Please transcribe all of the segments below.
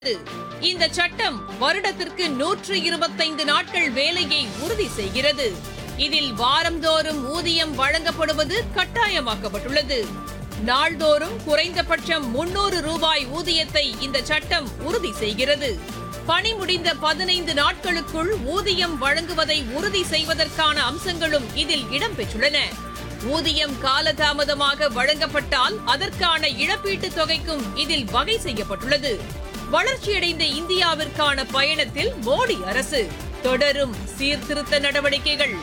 இந்த சட்டம் வருடத்திற்கு நூற்று இருபத்தைந்து நாட்கள் வேலையை உறுதி செய்கிறது இதில் வாரந்தோறும் ஊதியம் வழங்கப்படுவது கட்டாயமாக்கப்பட்டுள்ளது நாள்தோறும் குறைந்தபட்சம் முன்னூறு ரூபாய் ஊதியத்தை இந்த சட்டம் உறுதி செய்கிறது பணி முடிந்த பதினைந்து நாட்களுக்குள் ஊதியம் வழங்குவதை உறுதி செய்வதற்கான அம்சங்களும் இதில் இடம்பெற்றுள்ளன ஊதியம் காலதாமதமாக வழங்கப்பட்டால் அதற்கான இழப்பீட்டுத் தொகைக்கும் இதில் வகை செய்யப்பட்டுள்ளது வளர்ச்சியடைந்த இந்தியாவிற்கான பயணத்தில் மோடி அரசு தொடரும் சீர்திருத்த நடவடிக்கைகள்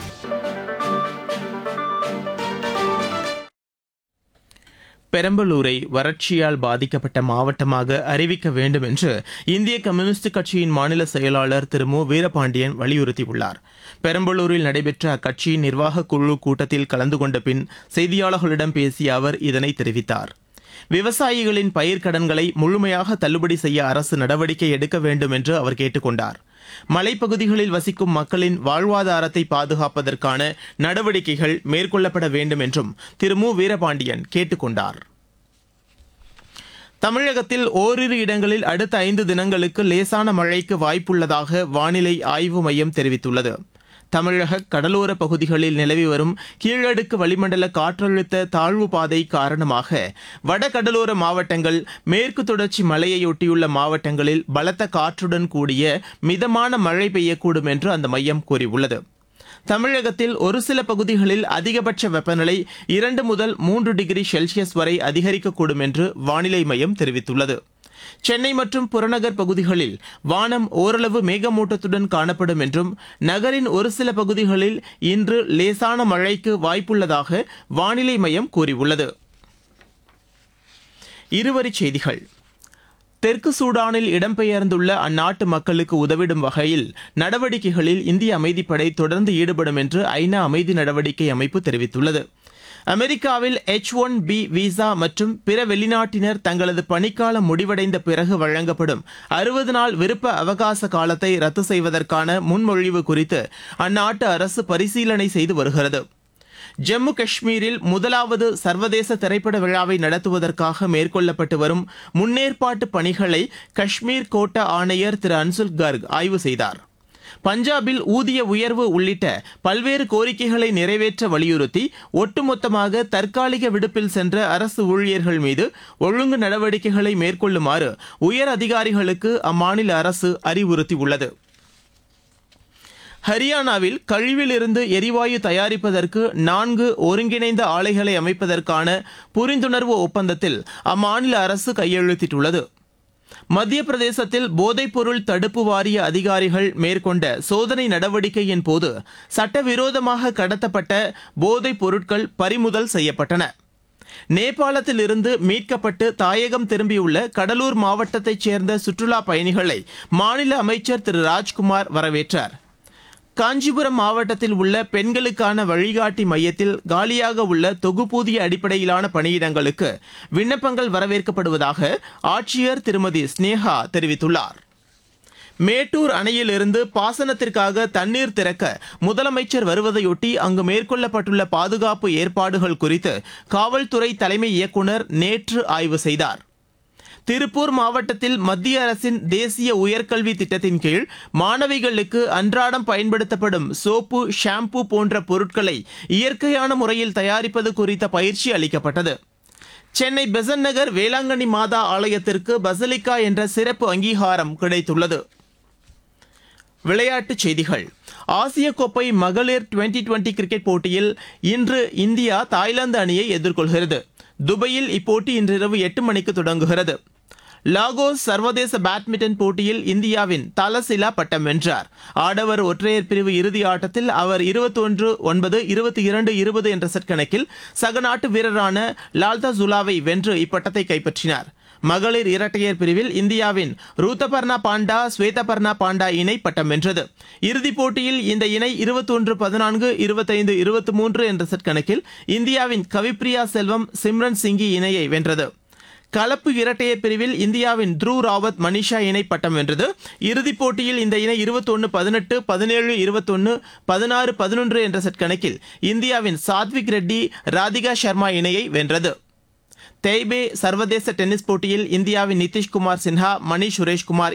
பெரம்பலூரை வறட்சியால் பாதிக்கப்பட்ட மாவட்டமாக அறிவிக்க வேண்டும் என்று இந்திய கம்யூனிஸ்ட் கட்சியின் மாநில செயலாளர் திரு மு வீரபாண்டியன் வலியுறுத்தியுள்ளார் பெரம்பலூரில் நடைபெற்ற அக்கட்சியின் நிர்வாகக் குழு கூட்டத்தில் கலந்து கொண்ட பின் செய்தியாளர்களிடம் பேசிய அவர் இதனை தெரிவித்தார் விவசாயிகளின் பயிர்க்கடன்களை முழுமையாக தள்ளுபடி செய்ய அரசு நடவடிக்கை எடுக்க வேண்டும் என்று அவர் கேட்டுக்கொண்டார் மலைப்பகுதிகளில் வசிக்கும் மக்களின் வாழ்வாதாரத்தை பாதுகாப்பதற்கான நடவடிக்கைகள் மேற்கொள்ளப்பட வேண்டும் என்றும் திரு மு வீரபாண்டியன் கேட்டுக்கொண்டார் தமிழகத்தில் ஓரிரு இடங்களில் அடுத்த ஐந்து தினங்களுக்கு லேசான மழைக்கு வாய்ப்புள்ளதாக வானிலை ஆய்வு மையம் தெரிவித்துள்ளது தமிழக கடலோர பகுதிகளில் நிலவி வரும் கீழடுக்கு வளிமண்டல காற்றழுத்த தாழ்வு பாதை காரணமாக வடகடலோர மாவட்டங்கள் மேற்கு தொடர்ச்சி மலையையொட்டியுள்ள மாவட்டங்களில் பலத்த காற்றுடன் கூடிய மிதமான மழை பெய்யக்கூடும் என்று அந்த மையம் கூறியுள்ளது தமிழகத்தில் ஒரு சில பகுதிகளில் அதிகபட்ச வெப்பநிலை இரண்டு முதல் மூன்று டிகிரி செல்சியஸ் வரை அதிகரிக்கக்கூடும் என்று வானிலை மையம் தெரிவித்துள்ளது சென்னை மற்றும் புறநகர் பகுதிகளில் வானம் ஓரளவு மேகமூட்டத்துடன் காணப்படும் என்றும் நகரின் ஒரு சில பகுதிகளில் இன்று லேசான மழைக்கு வாய்ப்புள்ளதாக வானிலை மையம் கூறியுள்ளது இருவரிச் செய்திகள் தெற்கு சூடானில் இடம்பெயர்ந்துள்ள அந்நாட்டு மக்களுக்கு உதவிடும் வகையில் நடவடிக்கைகளில் இந்திய அமைதிப்படை தொடர்ந்து ஈடுபடும் என்று ஐநா அமைதி நடவடிக்கை அமைப்பு தெரிவித்துள்ளது அமெரிக்காவில் எச் ஒன் பி விசா மற்றும் பிற வெளிநாட்டினர் தங்களது பணிக்காலம் முடிவடைந்த பிறகு வழங்கப்படும் அறுபது நாள் விருப்ப அவகாச காலத்தை ரத்து செய்வதற்கான முன்மொழிவு குறித்து அந்நாட்டு அரசு பரிசீலனை செய்து வருகிறது ஜம்மு காஷ்மீரில் முதலாவது சர்வதேச திரைப்பட விழாவை நடத்துவதற்காக மேற்கொள்ளப்பட்டு வரும் முன்னேற்பாட்டு பணிகளை காஷ்மீர் கோட்ட ஆணையர் திரு அன்சுல் கர்க் ஆய்வு செய்தார் பஞ்சாபில் ஊதிய உயர்வு உள்ளிட்ட பல்வேறு கோரிக்கைகளை நிறைவேற்ற வலியுறுத்தி ஒட்டுமொத்தமாக தற்காலிக விடுப்பில் சென்ற அரசு ஊழியர்கள் மீது ஒழுங்கு நடவடிக்கைகளை மேற்கொள்ளுமாறு உயர் அதிகாரிகளுக்கு அம்மாநில அரசு அறிவுறுத்தியுள்ளது ஹரியானாவில் கழிவிலிருந்து எரிவாயு தயாரிப்பதற்கு நான்கு ஒருங்கிணைந்த ஆலைகளை அமைப்பதற்கான புரிந்துணர்வு ஒப்பந்தத்தில் அம்மாநில அரசு கையெழுத்திட்டுள்ளது மத்திய பிரதேசத்தில் போதைப்பொருள் தடுப்பு வாரிய அதிகாரிகள் மேற்கொண்ட சோதனை நடவடிக்கையின் போது சட்டவிரோதமாக கடத்தப்பட்ட போதைப் பொருட்கள் பறிமுதல் செய்யப்பட்டன நேபாளத்தில் இருந்து மீட்கப்பட்டு தாயகம் திரும்பியுள்ள கடலூர் மாவட்டத்தைச் சேர்ந்த சுற்றுலா பயணிகளை மாநில அமைச்சர் திரு ராஜ்குமார் வரவேற்றார் காஞ்சிபுரம் மாவட்டத்தில் உள்ள பெண்களுக்கான வழிகாட்டி மையத்தில் காலியாக உள்ள தொகுப்பூதிய அடிப்படையிலான பணியிடங்களுக்கு விண்ணப்பங்கள் வரவேற்கப்படுவதாக ஆட்சியர் திருமதி ஸ்னேகா தெரிவித்துள்ளார் மேட்டூர் அணையிலிருந்து பாசனத்திற்காக தண்ணீர் திறக்க முதலமைச்சர் வருவதையொட்டி அங்கு மேற்கொள்ளப்பட்டுள்ள பாதுகாப்பு ஏற்பாடுகள் குறித்து காவல்துறை தலைமை இயக்குநர் நேற்று ஆய்வு செய்தார் திருப்பூர் மாவட்டத்தில் மத்திய அரசின் தேசிய உயர்கல்வி திட்டத்தின் கீழ் மாணவிகளுக்கு அன்றாடம் பயன்படுத்தப்படும் சோப்பு ஷாம்பு போன்ற பொருட்களை இயற்கையான முறையில் தயாரிப்பது குறித்த பயிற்சி அளிக்கப்பட்டது சென்னை பெசன் நகர் வேளாங்கண்ணி மாதா ஆலயத்திற்கு பசலிக்கா என்ற சிறப்பு அங்கீகாரம் கிடைத்துள்ளது விளையாட்டுச் செய்திகள் ஆசிய கோப்பை மகளிர் டுவெண்டி டுவெண்டி கிரிக்கெட் போட்டியில் இன்று இந்தியா தாய்லாந்து அணியை எதிர்கொள்கிறது துபாயில் இப்போட்டி இன்றிரவு எட்டு மணிக்கு தொடங்குகிறது லாகோஸ் சர்வதேச பேட்மிண்டன் போட்டியில் இந்தியாவின் தலசிலா பட்டம் வென்றார் ஆடவர் ஒற்றையர் பிரிவு இறுதி ஆட்டத்தில் அவர் இருபத்தொன்று ஒன்பது இருபத்தி இரண்டு இருபது என்ற செட் கணக்கில் சக நாட்டு வீரரான லால்தா ஜுலாவை வென்று இப்பட்டத்தை கைப்பற்றினார் மகளிர் இரட்டையர் பிரிவில் இந்தியாவின் ரூத்தபர்ணா பாண்டா ஸ்வேதபர்ணா பாண்டா இணை பட்டம் வென்றது இறுதிப் போட்டியில் இந்த இணை இருபத்தொன்று பதினான்கு இருபத்தைந்து இருபத்தி மூன்று என்ற செட் கணக்கில் இந்தியாவின் கவிப்ரியா செல்வம் சிம்ரன் சிங்கி இணையை வென்றது கலப்பு இரட்டையர் பிரிவில் இந்தியாவின் த்ருவ் ராவத் மனிஷா இணை பட்டம் வென்றது இறுதிப் போட்டியில் இந்த இணை இருபத்தொன்னு பதினெட்டு பதினேழு இருபத்தொன்னு பதினாறு பதினொன்று என்ற செட் கணக்கில் இந்தியாவின் சாத்விக் ரெட்டி ராதிகா சர்மா இணையை வென்றது தேய்பே சர்வதேச டென்னிஸ் போட்டியில் இந்தியாவின் நிதிஷ்குமார் சின்ஹா மணி சுரேஷ்குமார்